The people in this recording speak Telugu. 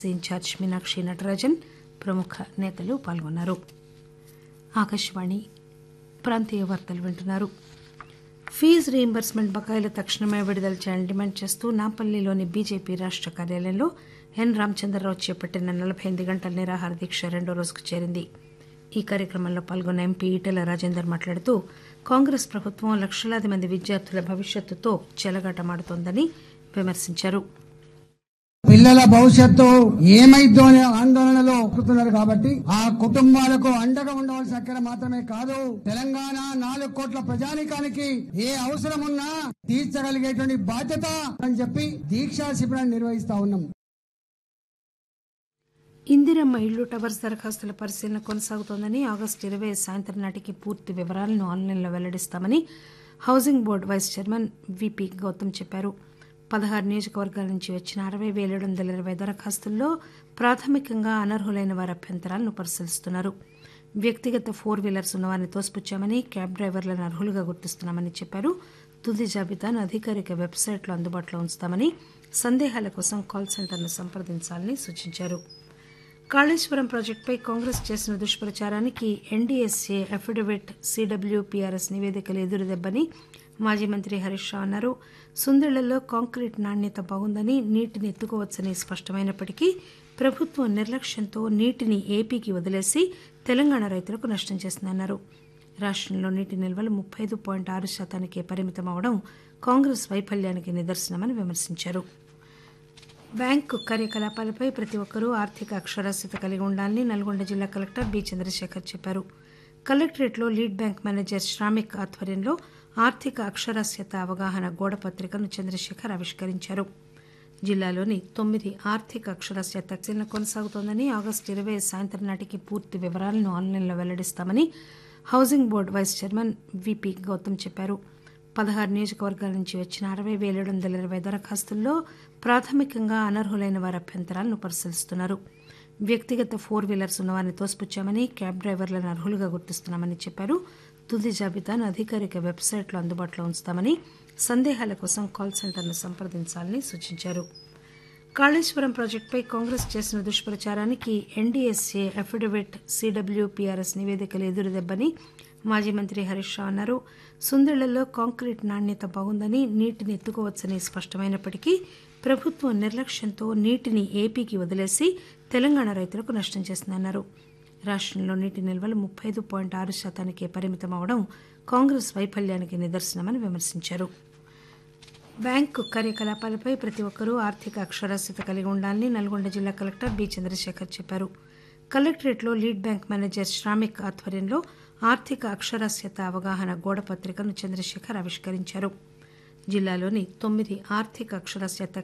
ఇన్ఛార్జ్ మీనాక్షి నటరాజన్ ప్రముఖ నేతలు పాల్గొన్నారు ఆకాశవాణి ప్రాంతీయ వార్తలు వింటున్నారు ఫీజు రీయింబర్స్మెంట్ బకాయిలు తక్షణమే విడుదల చేయాలని డిమాండ్ చేస్తూ నాంపల్లిలోని బీజేపీ రాష్ట కార్యాలయంలో ఎన్ రామచంద్రరావు చేపట్టిన నలబై ఎనిమిది గంటల నిరాహార దీక్ష రెండో రోజుకు చేరింది ఈ కార్యక్రమంలో పాల్గొన్న ఎంపీ ఈటెల రాజేందర్ మాట్లాడుతూ కాంగ్రెస్ ప్రభుత్వం లక్షలాది మంది విద్యార్థుల భవిష్యత్తుతో చెలగాటమాడుతోందని విమర్శించారు పిల్లల భవిష్యత్తు ఏమైద్దో అనే ఆందోళనలో ఎక్కుతున్నారు కాబట్టి ఆ కుటుంబాలకు అండగా ఉండవలసిన అక్కడ మాత్రమే కాదు తెలంగాణ నాలుగు కోట్ల ప్రజానికానికి ఏ అవసరం ఉన్నా తీర్చగలిగేటువంటి బాధ్యత అని చెప్పి దీక్షా శిబిరాన్ని నిర్వహిస్తా ఉన్నాం ఇందిరమ్మ ఇళ్లు టవర్స్ దరఖాస్తుల పరిశీలన కొనసాగుతోందని ఆగస్టు ఇరవై సాయంత్రం నాటికి పూర్తి వివరాలను ఆన్లైన్లో వెల్లడిస్తామని housing board vice chairman VP Gautam చెప్పారు పదహారు నియోజకవర్గాల నుంచి వచ్చిన అరవై వేల ఏడు వందల ఇరవై దరఖాస్తుల్లో ప్రాథమికంగా అనర్హులైన వారి అభ్యంతరాలను పరిశీలిస్తున్నారు వ్యక్తిగత ఫోర్ వీలర్స్ ఉన్నవారిని తోసిపుచ్చామని క్యాబ్ డ్రైవర్లను అర్హులుగా గుర్తిస్తున్నామని చెప్పారు తుది జాబితాను అధికారిక వెబ్సైట్లో అందుబాటులో ఉంచుతామని సందేహాల కోసం కాల్ సెంటర్ను సంప్రదించాలని సూచించారు కాళేశ్వరం ప్రాజెక్టుపై కాంగ్రెస్ చేసిన దుష్ప్రచారానికి ఎన్డీఎస్ఏ అఫిడవిట్ సీడబ్ల్యూపీఆర్ఎస్ నివేదికలు ఎదురుదెబ్బని మాజీ మంత్రి హరీష్ రావు అన్నారు సుందిళ్లలో కాంక్రీట్ నాణ్యత బాగుందని నీటిని ఎత్తుకోవచ్చని స్పష్టమైనప్పటికీ ప్రభుత్వం నిర్లక్ష్యంతో నీటిని ఏపీకి వదిలేసి తెలంగాణ రైతులకు నష్టం చేసిందన్నారు రాష్టంలో నీటి నిల్వలు ముప్పై ఐదు పాయింట్ ఆరు శాతానికే పరిమితం అవడం కాంగ్రెస్ వైఫల్యానికి నిదర్శనమని విమర్శించారు బ్యాంకు కార్యకలాపాలపై ప్రతి ఒక్కరూ ఆర్థిక అక్షరాస్యత కలిగి ఉండాలని నల్గొండ జిల్లా కలెక్టర్ బి చంద్రశేఖర్ చెప్పారు కలెక్టరేట్లో లీడ్ బ్యాంక్ మేనేజర్ శ్రామిక్ ఆధ్వర్యంలో ఆర్థిక అక్షరాస్యత అవగాహన గోడ పత్రికను చంద్రశేఖర్ ఆవిష్కరించారు జిల్లాలోని తొమ్మిది ఆర్థిక అక్షరాస్యత పరిశీలన కొనసాగుతోందని ఆగస్టు ఇరవై సాయంత్రం నాటికి పూర్తి వివరాలను ఆన్లైన్లో వెల్లడిస్తామని housing board vice chairman VP Gautam చెప్పారు పదహారు నియోజకవర్గాల నుంచి వచ్చిన అరవై వేల ఏడు వందల ఇరవై దరఖాస్తుల్లో ప్రాథమికంగా అనర్హులైన వారి అభ్యంతరాలను పరిశీలిస్తున్నారు వ్యక్తిగత ఫోర్ వీలర్స్ ఉన్నవారిని తోసిపుచ్చామని క్యాబ్ డ్రైవర్లను అర్హులుగా గుర్తిస్తున్నామని చెప్పారు తుది జాబితాను అధికారిక వెబ్సైట్లో అందుబాటులో ఉంచుతామని సందేహాల కోసం కాల్ సెంటర్ను సంప్రదించాలని సూచించారు కాళేశ్వరం ప్రాజెక్టుపై కాంగ్రెస్ చేసిన దుష్ప్రచారానికి ఎన్డీఎస్ఏ అఫిడవిట్ సీడబ్ల్యూపీఆర్ఎస్ నివేదికలు ఎదురుదెబ్బని మాజీ మంత్రి హరీష్ రావు అన్నారు సుందిళ్లలో కాంక్రీట్ నాణ్యత బాగుందని నీటిని ఎత్తుకోవచ్చని స్పష్టమైనప్పటికీ ప్రభుత్వం నిర్లక్ష్యంతో నీటిని ఏపీకి వదిలేసి తెలంగాణ రైతులకు నష్టం చేసిందన్నారు రాష్టంలో నీటి నిల్వలు ముప్పై ఐదు పాయింట్ ఆరు శాతానికే పరిమితం అవడం కాంగ్రెస్ వైఫల్యానికి నిదర్శనమని విమర్శించారు బ్యాంకు కార్యకలాపాలపై ప్రతి ఒక్కరూ ఆర్థిక అక్షరాస్యత కలిగి ఉండాలని నల్గొండ జిల్లా కలెక్టర్ బి చంద్రశేఖర్ చెప్పారు కలెక్టరేట్లో లీడ్ బ్యాంక్ మేనేజర్ శ్రామిక్ ఆధ్వర్యంలో ఆర్థిక అక్షరాస్యత అవగాహన గోడ పత్రికను చంద్రశేఖర్ ఆవిష్కరించారు జిల్లాలోని తొమ్మిది ఆర్థిక అక్షరాస్యత